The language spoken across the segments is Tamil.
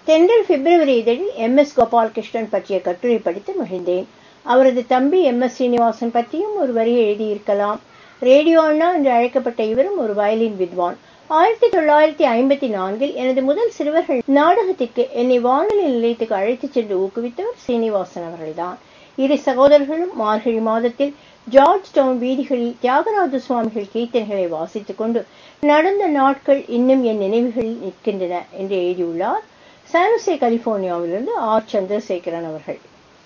தென்றல் பிப்ரவரி இதழில் எம் எஸ் கோபாலகிருஷ்ணன் பற்றிய கட்டுரை படித்து மகிழ்ந்தேன் அவரது தம்பி எம் எஸ் சீனிவாசன் பற்றியும் ஒரு வரி எழுதியிருக்கலாம் ரேடியோ அண்ணா என்று அழைக்கப்பட்ட இவரும் ஒரு வயலின் வித்வான் ஆயிரத்தி தொள்ளாயிரத்தி ஐம்பத்தி நான்கில் எனது முதல் சிறுவர்கள் நாடகத்திற்கு என்னை வானொலி நிலையத்துக்கு அழைத்துச் சென்று ஊக்குவித்தவர் சீனிவாசன் அவர்கள்தான் இரு சகோதரர்களும் மார்கழி மாதத்தில் ஜார்ஜ் டவுன் வீதிகளில் தியாகராஜ சுவாமிகள் கீர்த்தனைகளை வாசித்துக் கொண்டு நடந்த நாட்கள் இன்னும் என் நினைவுகளில் நிற்கின்றன என்று எழுதியுள்ளார் சானுசே கலிபோர்னியாவிலிருந்து ஆர் சந்திரசேகரன் அவர்கள்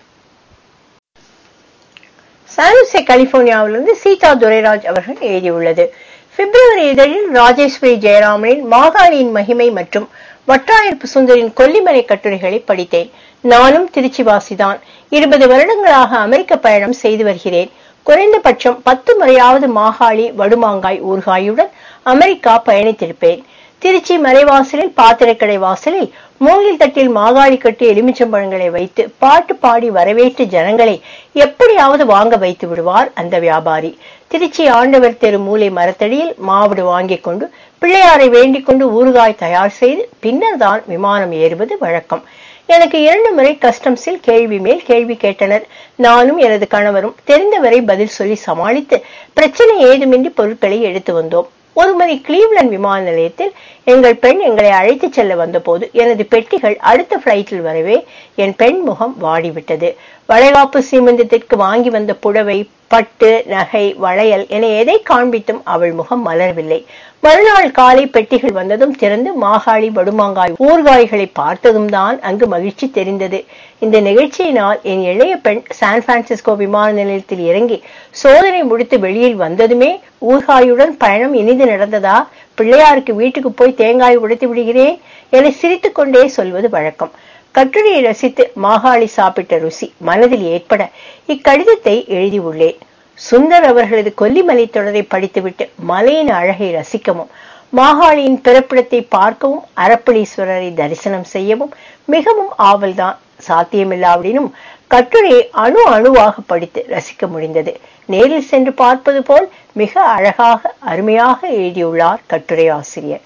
சானுசே கலிபோர்னியாவிலிருந்து சீதா துரைராஜ் அவர்கள் எழுதியுள்ளது பிப்ரவரி இதழில் ராஜேஸ்வரி ஜெயராமனின் மாகாணியின் மகிமை மற்றும் வட்டாயர்ப்பு சுந்தரின் கொல்லிமலை கட்டுரைகளை படித்தேன் நானும் திருச்சிவாசிதான் இருபது வருடங்களாக அமெரிக்க பயணம் செய்து வருகிறேன் குறைந்தபட்சம் பத்து முறையாவது மாகாளி வடுமாங்காய் ஊர்காயுடன் அமெரிக்கா பயணித்திருப்பேன் திருச்சி மலைவாசலில் பாத்திரக்கடை வாசலில் மூங்கில் தட்டில் மாகாளி கட்டி எலுமிச்சம்பழங்களை வைத்து பாட்டு பாடி வரவேற்று ஜனங்களை எப்படியாவது வாங்க வைத்து விடுவார் அந்த வியாபாரி திருச்சி ஆண்டவர் தெரு மூலை மரத்தடியில் மாவுடு வாங்கிக் கொண்டு பிள்ளையாரை வேண்டிக் கொண்டு ஊறுகாய் தயார் செய்து பின்னர் தான் விமானம் ஏறுவது வழக்கம் எனக்கு இரண்டு முறை கஸ்டம்ஸில் கேள்வி மேல் கேள்வி கேட்டனர் நானும் எனது கணவரும் தெரிந்தவரை பதில் சொல்லி சமாளித்து பிரச்சனை ஏதுமின்றி பொருட்களை எடுத்து வந்தோம் ஒருமுறை கிளீவ்லண்ட் விமான நிலையத்தில் எங்கள் பெண் எங்களை அழைத்துச் செல்ல வந்தபோது எனது பெட்டிகள் அடுத்த பிளைட்டில் வரவே என் பெண் முகம் வாடிவிட்டது வளைகாப்பு சீமந்தத்திற்கு வாங்கி வந்த புடவை பட்டு நகை வளையல் என எதை காண்பித்தும் அவள் முகம் மலரவில்லை மறுநாள் காலை பெட்டிகள் வந்ததும் திறந்து மாகாளி வடுமாங்காய் ஊர்காய்களை பார்த்ததும் தான் அங்கு மகிழ்ச்சி தெரிந்தது இந்த நிகழ்ச்சியினால் என் இளைய பெண் சான் பிரான்சிஸ்கோ விமான நிலையத்தில் இறங்கி சோதனை முடித்து வெளியில் வந்ததுமே ஊர்காயுடன் பயணம் இனிது நடந்ததா பிள்ளையாருக்கு வீட்டுக்கு போய் தேங்காய் உடைத்து விடுகிறேன் என சிரித்துக் கொண்டே சொல்வது வழக்கம் கட்டுரையை ரசித்து மாகாளி சாப்பிட்ட ருசி மனதில் ஏற்பட இக்கடிதத்தை எழுதியுள்ளேன் சுந்தர் அவர்களது கொல்லிமலை தொடரை படித்துவிட்டு மலையின் அழகை ரசிக்கவும் மாகாளியின் பிறப்பிடத்தை பார்க்கவும் அரப்பளீஸ்வரரை தரிசனம் செய்யவும் மிகவும் ஆவல்தான் சாத்தியமில்லாவிடனும் கட்டுரையை அணு அணுவாக படித்து ரசிக்க முடிந்தது நேரில் சென்று பார்ப்பது போல் மிக அழகாக அருமையாக எழுதியுள்ளார் கட்டுரை ஆசிரியர்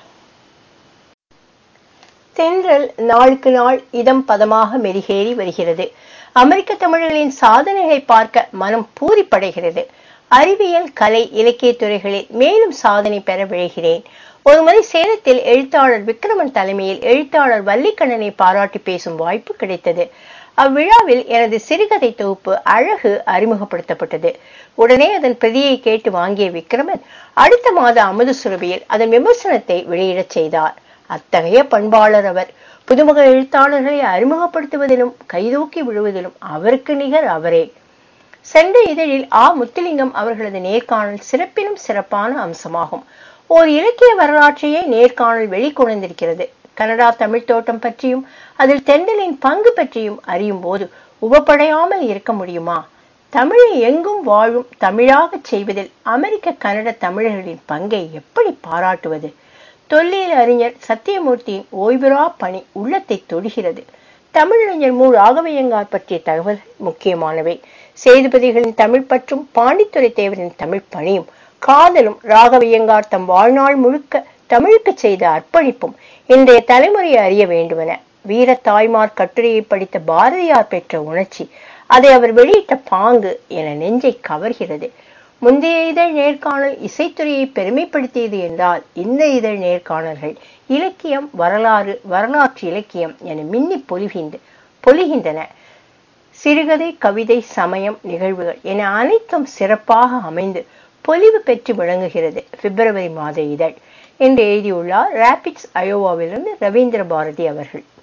தென்றல் நாளுக்கு நாள் இதம் பதமாக மெருகேறி வருகிறது அமெரிக்க தமிழர்களின் சாதனைகளை பார்க்க மனம் பூரிப்படைகிறது அறிவியல் கலை இலக்கிய துறைகளில் மேலும் சாதனை பெற விழைகிறேன் ஒருமுறை சேலத்தில் எழுத்தாளர் விக்ரமன் தலைமையில் எழுத்தாளர் வள்ளிக்கண்ணனை பாராட்டி பேசும் வாய்ப்பு கிடைத்தது அவ்விழாவில் எனது சிறுகதை தொகுப்பு அழகு அறிமுகப்படுத்தப்பட்டது உடனே அதன் பிரதியை கேட்டு வாங்கிய விக்ரமன் அடுத்த மாத அமுது சுரபியில் அதன் விமர்சனத்தை வெளியிடச் செய்தார் அத்தகைய பண்பாளர் அவர் புதுமுக எழுத்தாளர்களை அறிமுகப்படுத்துவதிலும் கைதூக்கி விழுவதிலும் அவருக்கு நிகர் அவரே சென்ற இதழில் ஆ முத்துலிங்கம் அவர்களது நேர்காணல் சிறப்பினும் சிறப்பான அம்சமாகும் ஓர் இலக்கிய வரலாற்றையே நேர்காணல் வெளிக்கொண்டிருக்கிறது கனடா தமிழ் தோட்டம் பற்றியும் அதில் தெண்டலின் பங்கு பற்றியும் அறியும் போது உபப்படையாமல் இருக்க முடியுமா தமிழை எங்கும் வாழும் தமிழாகச் செய்வதில் அமெரிக்க கனட தமிழர்களின் பங்கை எப்படி பாராட்டுவது தொல்லியல் அறிஞர் சத்தியமூர்த்தியின் ஓய்வுரா பணி உள்ளத்தை தொடுகிறது தமிழறிஞர் மு ராகவையங்கார் பற்றிய தகவல்கள் முக்கியமானவை சேதுபதிகளின் தமிழ் பற்றும் பாண்டித்துறை தேவரின் தமிழ் பணியும் காதலும் ராகவையங்கார் தம் வாழ்நாள் முழுக்க தமிழுக்கு செய்த அர்ப்பணிப்பும் இன்றைய தலைமுறையை அறிய வேண்டுமென வீர தாய்மார் கட்டுரையை படித்த பாரதியார் பெற்ற உணர்ச்சி அதை அவர் வெளியிட்ட பாங்கு என நெஞ்சை கவர்கிறது முந்தைய இதழ் நேர்காணல் இசைத்துறையை பெருமைப்படுத்தியது என்றால் இந்த இதழ் நேர்காணல்கள் இலக்கியம் வரலாறு வரலாற்று இலக்கியம் என மின்னி பொலிகின்ற பொலிகின்றன சிறுகதை கவிதை சமயம் நிகழ்வுகள் என அனைத்தும் சிறப்பாக அமைந்து பொலிவு பெற்று விளங்குகிறது பிப்ரவரி மாத இதழ் என்று எழுதியுள்ளார் ராபிட்ஸ் அயோவாவிலிருந்து ரவீந்திர பாரதி அவர்கள்